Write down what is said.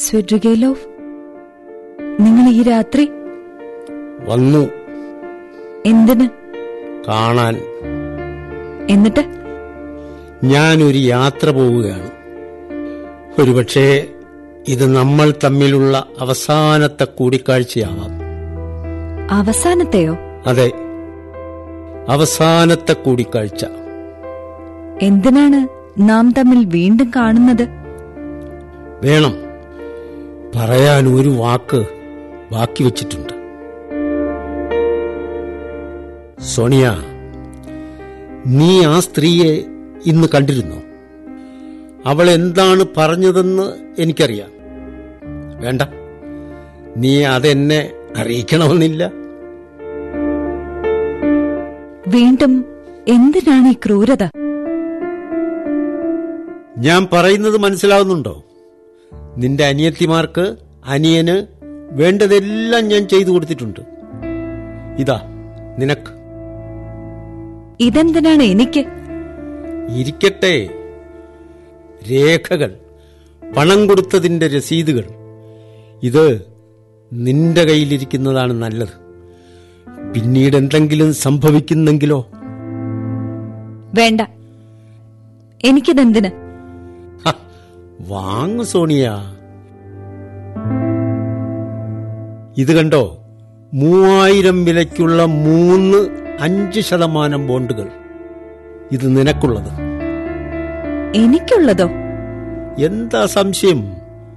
സ്വെഡ്രിഗേലോവ് നിങ്ങൾ ഈ രാത്രി വന്നു എന്തിന് കാണാൻ എന്നിട്ട് ഞാനൊരു യാത്ര പോവുകയാണ് ഒരുപക്ഷേ ഇത് നമ്മൾ തമ്മിലുള്ള അവസാനത്തെ കൂടിക്കാഴ്ചയാവാം അവസാനത്തെയോ അതെ അവസാനത്തെ കൂടിക്കാഴ്ച എന്തിനാണ് നാം തമ്മിൽ വീണ്ടും കാണുന്നത് വേണം പറയാൻ ഒരു വാക്ക് ബാക്കി വച്ചിട്ടുണ്ട് സോണിയ നീ ആ സ്ത്രീയെ ഇന്ന് കണ്ടിരുന്നോ അവൾ എന്താണ് പറഞ്ഞതെന്ന് എനിക്കറിയാം വേണ്ട നീ അതെന്നെ അറിയിക്കണമെന്നില്ല വീണ്ടും എന്തിനാണ് ഈ ക്രൂരത ഞാൻ പറയുന്നത് മനസ്സിലാവുന്നുണ്ടോ നിന്റെ അനിയത്തിമാർക്ക് അനിയന് വേണ്ടതെല്ലാം ഞാൻ ചെയ്തു കൊടുത്തിട്ടുണ്ട് ഇതാ നിനക്ക് ഇതെന്തിനാണ് എനിക്ക് ഇരിക്കട്ടെ രേഖകൾ പണം കൊടുത്തതിന്റെ രസീതുകൾ ഇത് നിന്റെ കയ്യിലിരിക്കുന്നതാണ് നല്ലത് പിന്നീട് എന്തെങ്കിലും സംഭവിക്കുന്നെങ്കിലോ വേണ്ട എനിക്കിതെന്തിന് ഹ, വാങ്ങു സോണിയ ഇത് കണ്ടോ മൂവായിരം വിലയ്ക്കുള്ള മൂന്ന് അഞ്ച് ശതമാനം ബോണ്ടുകൾ ഇത് നിനക്കുള്ളത് എനിക്കുള്ളതോ എന്താ സംശയം